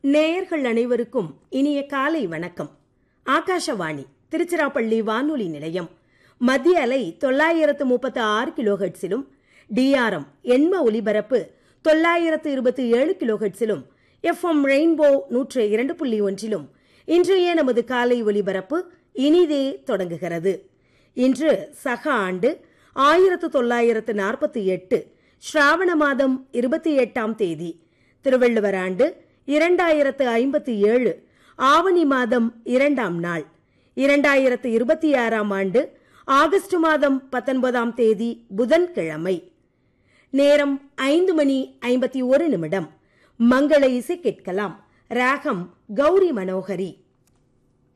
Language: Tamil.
நேயர்கள் அனைவருக்கும் இனிய காலை வணக்கம் ஆகாஷவாணி திருச்சிராப்பள்ளி வானொலி நிலையம் மத்திய அலை தொள்ளாயிரத்து முப்பத்து ஆறு கிலோஹெட்ஸிலும் டிஆர்எம் எண்ம ஒலிபரப்பு தொள்ளாயிரத்து இருபத்தி ஏழு கிலோஹெட்ஸிலும் எஃப்எம் ரெயின்போ நூற்று இரண்டு புள்ளி ஒன்றிலும் இன்றைய நமது காலை ஒலிபரப்பு இனிதே தொடங்குகிறது இன்று சக ஆண்டு ஆயிரத்து தொள்ளாயிரத்து நாற்பத்தி எட்டு ஸ்ராவண மாதம் இருபத்தி எட்டாம் தேதி திருவள்ளுவர் ஆண்டு இரண்டாயிரத்து ஐம்பத்தி ஏழு ஆவணி மாதம் இரண்டாம் நாள் இரண்டாயிரத்து இருபத்தி ஆறாம் ஆண்டு ஆகஸ்ட் மாதம் பத்தொன்பதாம் தேதி புதன்கிழமை நேரம் ஐந்து மணி ஐம்பத்தி ஒரு நிமிடம் மங்கள இசை கேட்கலாம் ராகம் கௌரி மனோகரி